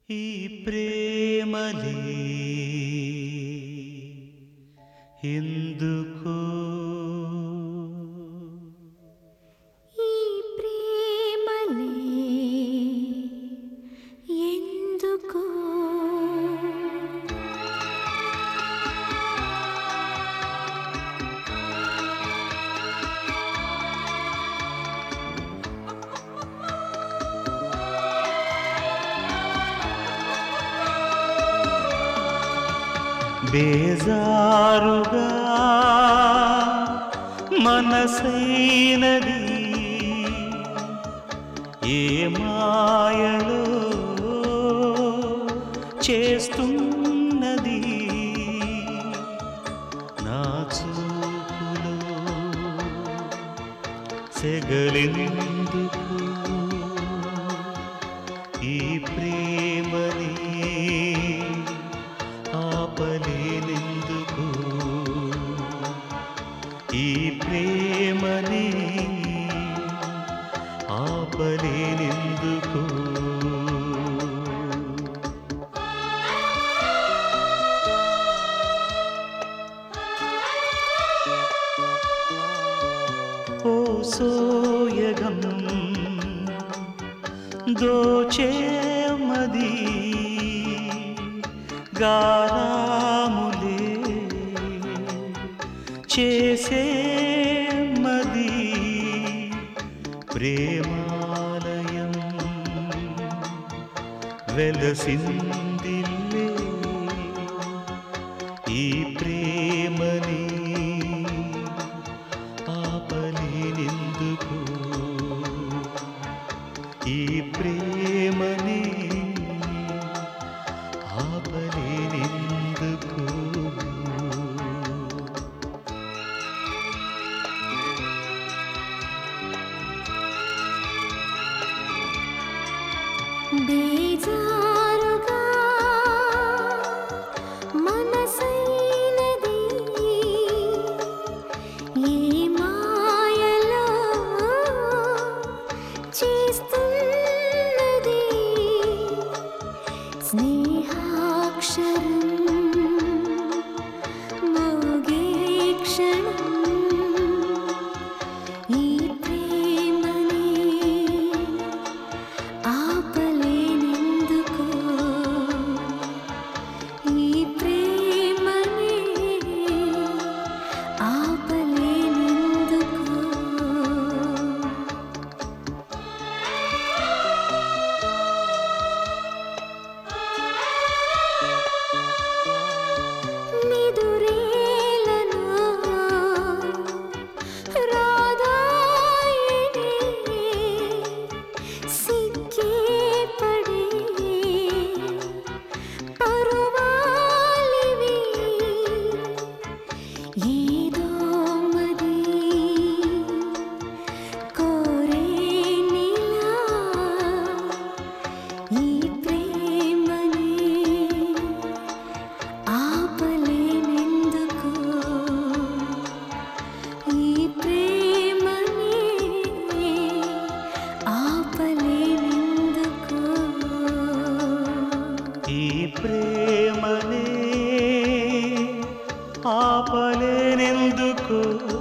ఈ ప్రేమలే ఎందుకో ఈ ప్రేమలే ఎందుకో బేజారుగా మనసైనది ఏ మాయలో చేస్తున్నది నా చూపులో సెగలెందుకు ఈ ప్రేమని ఆపలేనెందుకు ఈ ప్రేమని ఆపలేనెందుకు ఓ సోయగం దోచేమది గారాములే చేసే మది ప్రేమాలయం వెలసిందిల్లే ఈ ప్రేమని ఆపలేనెందుకు ఈ ప్రేమని ఆపలేనెందుకు బేజారుగా మనసైనది ఏ మాయలో చేస్తున్నది స్నేహాక్షరం మోగే క్షణం ఈ ప్రేమని ఆపలేనెందుకు ఈ ప్రేమని ఆపలేనెందుకు నిదురేలను రాధాయనే సిక్కే పడే పరువాలివి ఏదో మది కోరే నీలా ఈ ప్రేమని ఆపలేనెందుకు ఈ ప్రేమని ఆపలేనెందుకు ఈ ప్రేమనే ఆపలేనెందుకు